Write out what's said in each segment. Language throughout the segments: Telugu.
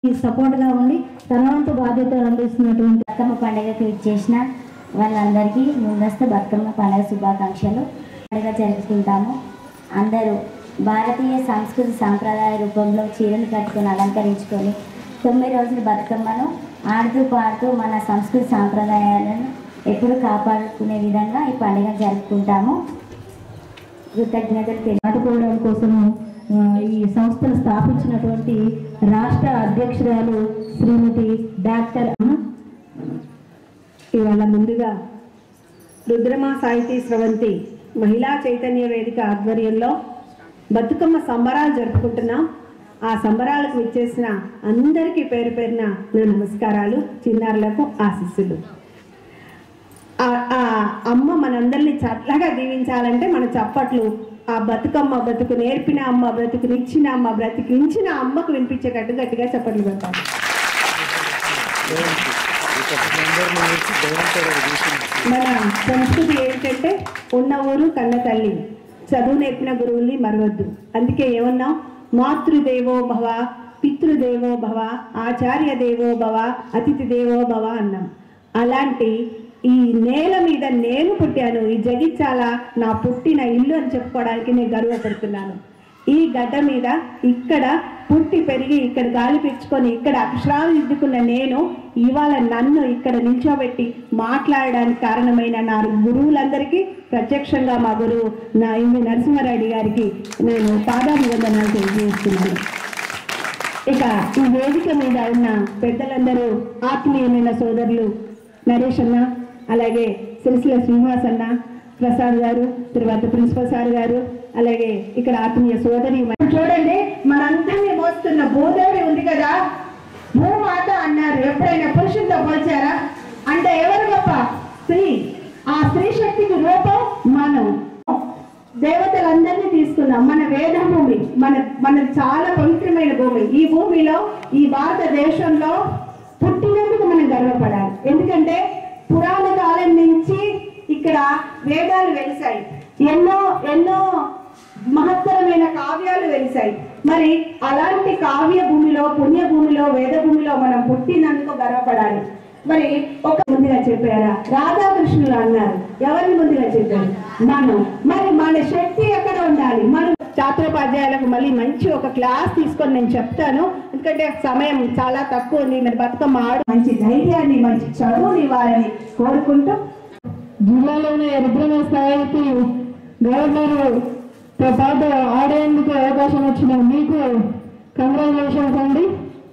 సపోర్ట్గా ఉండి తన వంతు బాధ్యతలు అందిస్తున్నటువంటి బతుకమ్మ పండుగకు ఇచ్చేసిన వాళ్ళందరికీ ముందస్తు బతుకమ్మ పండుగ శుభాకాంక్షలు పండుగ జరుపుకుంటాము అందరూ భారతీయ సంస్కృతి సాంప్రదాయ రూపంలో చీరలు కట్టుకొని అలంకరించుకొని తొమ్మిది రోజులు బతుకమ్మను ఆడుతూ పాడుతూ మన సంస్కృతి సాంప్రదాయాలను ఎప్పుడు కాపాడుకునే విధంగా ఈ పండుగ జరుపుకుంటాము కృతజ్ఞతలు తెలియ నాటుకోవడం కోసము ఆ, ఈ సంస్థను స్థాపించినటువంటి రాష్ట్ర అధ్యక్షురాలు శ్రీమతి డాక్టర్ ఇవాళ ముందుగా రుద్రమా సాహితీ స్రవంతి మహిళా చైతన్య వేదిక ఆధ్వర్యంలో బతుకమ్మ సంబరాలు జరుపుకుంటున్నాం ఆ సంబరాలకు విచ్చేసిన అందరికీ పేరు పేరున నా నమస్కారాలు చిన్నారులకు ఆశీస్సులు ఆ ఆ అమ్మ మనందరినీ చల్లగా దీవించాలంటే మన చప్పట్లు ఆ బతుకమ్మ బ్రతుకు నేర్పిన అమ్మ బ్రతుకునిచ్చిన అమ్మ బ్రతికించిన అమ్మకు వినిపించేటట్టు గట్టిగా చప్పట్లు పెట్టాలి మన సంస్కృతి ఏంటంటే ఉన్న ఊరు కన్న తల్లి చదువు నేర్పిన గురువుల్ని మరవద్దు అందుకే ఏమన్నాం మాతృదేవో భవ పితృదేవో భవ ఆచార్య దేవో భవ అతిథి దేవో భవ అన్నాం అలాంటి ఈ నేల మీద నేను పుట్టాను ఈ జగిత్యాల నా పుట్టిన ఇల్లు అని చెప్పుకోవడానికి నేను గర్వపడుతున్నాను ఈ గడ్డ మీద ఇక్కడ పుట్టి పెరిగి ఇక్కడ గాలి పీల్చుకొని ఇక్కడ అక్షరాలు దిద్దుకున్న నేను ఇవాళ నన్ను ఇక్కడ నిల్చోబెట్టి మాట్లాడడానికి కారణమైన నా గురువులందరికీ ప్రత్యక్షంగా మా గురువు నా ఇవి నరసింహారెడ్డి గారికి నేను పాదాభివందనాలు తెలియజేస్తున్నాను ఇక ఈ వేదిక మీద ఉన్న పెద్దలందరూ ఆత్మీయమైన సోదరులు నరేష్ అన్న అలాగే సిరిసిల శ్రీనివాస్ అన్న ప్రసాద్ గారు తర్వాత ప్రిన్సిపల్ సార్ గారు అలాగే ఇక్కడ ఆత్మీయ సోదరి చూడండి మనందరినీ మోస్తున్న భూదేవి ఉంది కదా భూమాత అన్నారు ఎప్పుడైనా పురుషులతో పోల్చారా అంటే ఎవరు గొప్ప స్త్రీ ఆ స్త్రీ శక్తికి రూపం మనం దేవతలందరినీ తీసుకున్నాం మన వేద భూమి మన మన చాలా పవిత్రమైన భూమి ఈ భూమిలో ఈ భారతదేశంలో పుట్టినందుకు మనం గర్వపడాలి ఎందుకంటే పురాణ కాలం నుంచి ఇక్కడ వేదాలు వెలిసాయి ఎన్నో ఎన్నో మహత్తరమైన కావ్యాలు వెలిసాయి మరి అలాంటి కావ్య భూమిలో పుణ్య భూమిలో వేద భూమిలో మనం పుట్టినందుకు గర్వపడాలి మరి ఒక ముందుగా చెప్పారా రాధాకృష్ణులు అన్నారు ఎవరిని ముందుగా చెప్పారు మనం మరి మన శక్తి ఎక్కడ ఉండాలి మనం ఛాత్రోపాధ్యాయులకు మళ్ళీ మంచి ఒక క్లాస్ తీసుకొని నేను చెప్తాను ఎందుకంటే సమయం చాలా తక్కువ ఉంది మరి బతుకమ్మ ఆడు మంచి ధైర్యాన్ని మంచి చదువుని ఇవ్వాలని కోరుకుంటూ జిల్లాలోనే రుద్రమ స్థాయికి గవర్నర్ తో పాటు ఆడేందుకు అవకాశం వచ్చిన మీకు కంగ్రాచులేషన్స్ అండి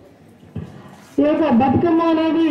ఈ యొక్క బతుకమ్మ అనేది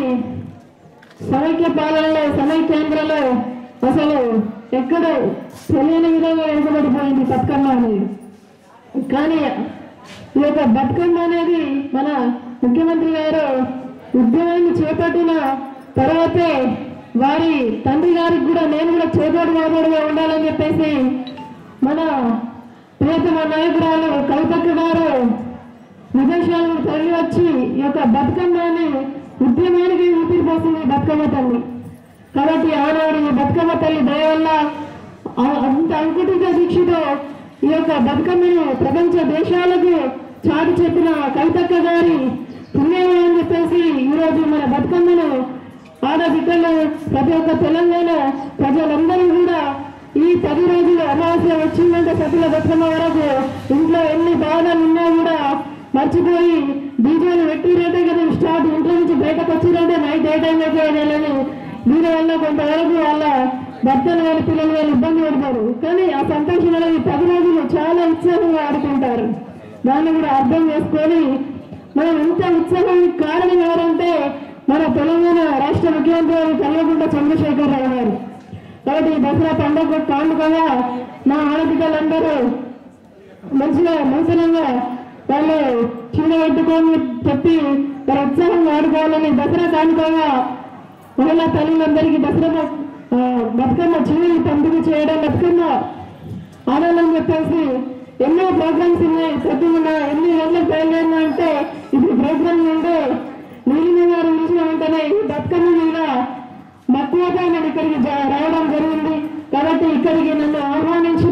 సమైక్య పాలనలో సమైక్యాంధ్రలో అసలు ఎక్కడ తెలియని విధంగా వెనుకబడిపోయింది బతుకమ్మ అనేది కానీ ఈ యొక్క బతుకమ్మ అనేది మన ముఖ్యమంత్రి గారు ఉద్యమాన్ని చేపట్టిన తర్వాతే వారి తండ్రి గారికి కూడా నేను కూడా చేదోడు వాదోడుగా ఉండాలని చెప్పేసి మన ప్రియతమ నాయకురాలు కవితక్క గారు విదేశాలను తరలి వచ్చి ఈ యొక్క బతుకమ్మని ఉద్యమానికి ఊపిరి పోసింది బతుకమ్మ తల్లి కాబట్టి ఆనాడు ఈ బతుకమ్మ తల్లి దయ వల్ల ఆ- అంత అంకుటిక దీక్షతో ఈ యొక్క బతుకమ్మను ప్రపంచ దేశాలకు చాటి చెప్పిన కవితక్క గారి పుణ్యం అని చెప్పేసి ఈరోజు మన బతుకమ్మను ఆడబిడ్డలు ప్రతి ఒక్క తెలంగాణ ప్రజలందరూ కూడా ఈ పది రోజులు అమావాస్య వచ్చిందంటే సతుల బతుకమ్మ వరకు ఇంట్లో ఎన్ని బాధలు ఉన్నా కూడా మర్చిపోయి డీజేలు పెట్టిరంటే కదా స్టార్ట్ ఇంట్లో నుంచి బయటకు వచ్చిరంటే నైట్ ఏ టైం అయితే వెళ్ళని దీని వల్ల కొంతవరకు వాళ్ళ భర్తలు కానీ పిల్లలు కానీ ఇబ్బంది పడతారు కానీ ఆ సంతోషం అనేది పది రోజులు చాలా ఉత్సాహంగా ఆడుకుంటారు దాన్ని కూడా అర్థం చేసుకొని మనం ఇంత ఉత్సాహానికి కారణం ఎవరంటే మన తెలంగాణ రాష్ట్ర ముఖ్యమంత్రి గారు కల్వకుంట్ల చంద్రశేఖర్ రావు గారు కాబట్టి ఈ దసరా పండుగ కానుకగా మా ఆడబిడ్డలందరూ మంచిగా మంచిగా వాళ్ళు చీడ పెట్టుకొని చెప్పి వారు ఉత్సాహంగా ఆడుకోవాలని దసరా కానుకగా మహిళా తల్లులందరికీ దసరా ఆ, బతుకమ్మ చీరలు పంపిణీ చేయడం బతుకమ్మ ఆడాలని చెప్పేసి ఎన్నో ప్రోగ్రామ్స్ ఉన్నాయి పొద్దున్న ఎన్ని గంటలకు బయలుదేరినా అంటే ఇప్పుడు ప్రోగ్రామ్ ఉంటే నీలిమ గారు పిలిచిన వెంటనే ఈ బతుకమ్మ మీద మక్కువగా నేను ఇక్కడికి జా- రావడం జరిగింది కాబట్టి ఇక్కడికి నన్ను ఆహ్వానించిన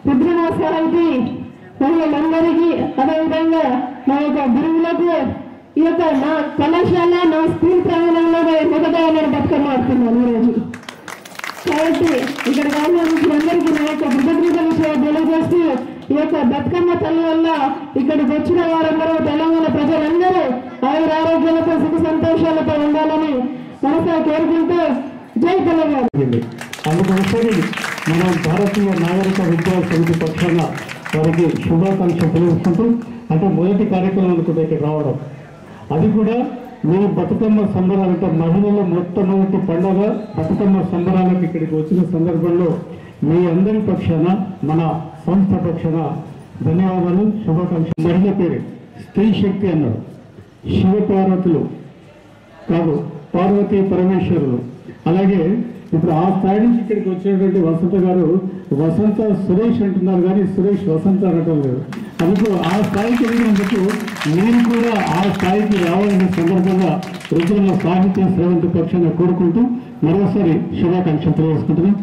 రుద్రమాసాలకి మహిళలందరికీ అదేవిధంగా మా యొక్క గురువులకు ఈ యొక్క నా కళాశాల నా స్కూల్ ప్రాంగణంలోనే మొదట నేను బతుకమ్మ ఆడుతున్నాను ఈరోజు కాబట్టి ఇక్కడ గమనించిన అందరికీ నా యొక్క కృతజ్ఞతలు చే- తెలియజేస్తూ ఈ యొక్క బతుకమ్మ తల్లి వల్ల ఇక్కడికి వచ్చిన వారందరూ తెలంగాణ ప్రజలందరూ ఆయుర ఆరోగ్యాలతో సుఖ సంతోషాలతో ఉండాలని మనసా కోరుకుంటూ జై తెలంగాణ జరిగింది అందుకోసరి మనం భారతీయ నాగరిక విద్యా సమితి పక్షాన వారికి శుభాకాంక్షలు తెలియజేసుకుంటూ అంటే మొదటి కార్యక్రమం కూడా ఇక్కడ రావడం అది కూడా మీ బతుకమ్మ సంబరాలు అంటే మహిళల మొట్టమొదటి పండగ బతుకమ్మ సంబరాలకు ఇక్కడికి వచ్చిన సందర్భంలో మీ అందరి పక్షాన మన సంస్థ పక్షాన ధన్యవాదాలు శుభాకాంక్షలు మహిళ పేరు స్త్రీ శక్తి అన్నాడు శివ పార్వతులు కాదు పార్వతీ పరమేశ్వరులు అలాగే ఇప్పుడు ఆ స్థాయి నుంచి ఇక్కడికి వచ్చినటువంటి వసంత గారు వసంత సురేష్ అంటున్నారు కానీ సురేష్ వసంత అనటం లేదు అందుకు ఆ స్థాయికి వెళ్ళినందుకు మీరు కూడా ఆ స్థాయికి రావాలనే సందర్భంగా రుద్రుల సాహిత్య శ్రవంతి పక్షాన కోరుకుంటూ మరోసారి శుభాకాంక్షలు తెలియజేసుకుంటున్నాం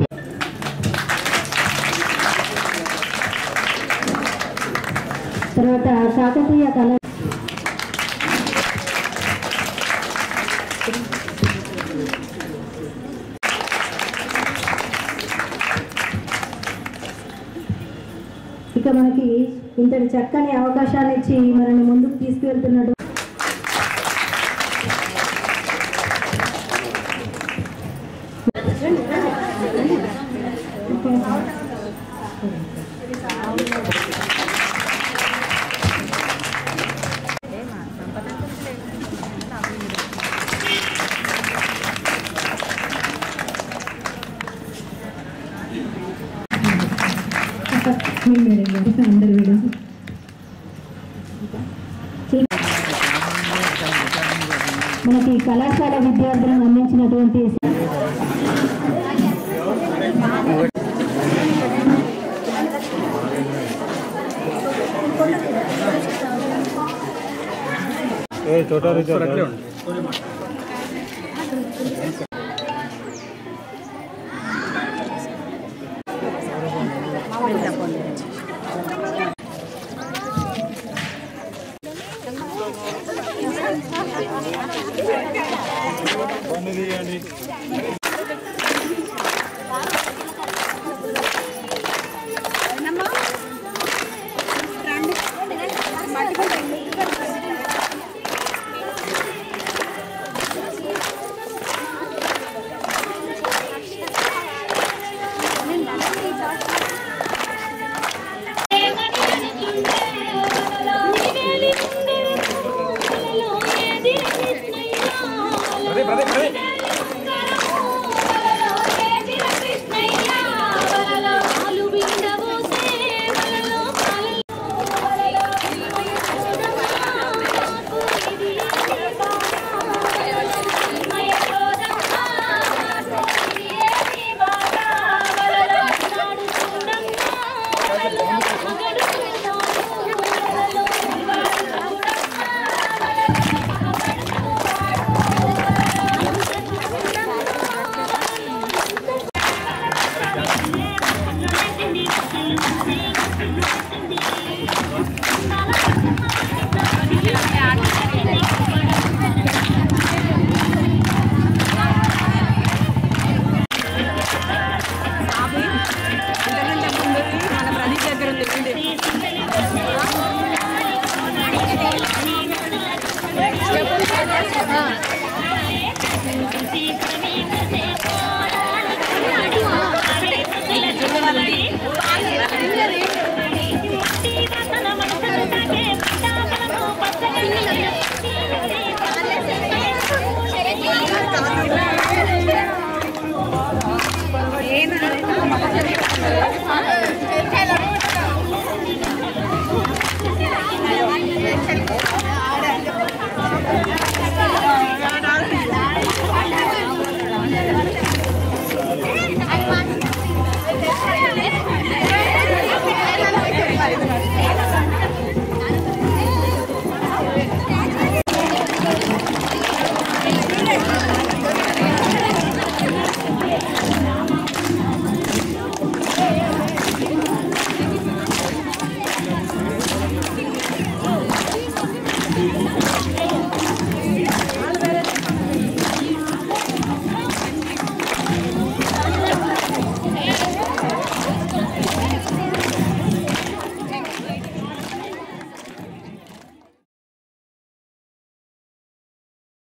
తర్వాత కాకతీయ కళ ఇక మనకి ఇంతటి చక్కని అవకాశాన్ని ఇచ్చి మనల్ని ముందుకు తీసుకువెళ్తున్నట్టు మనకి కళాశాల విద్యార్థులను అందించినటువంటి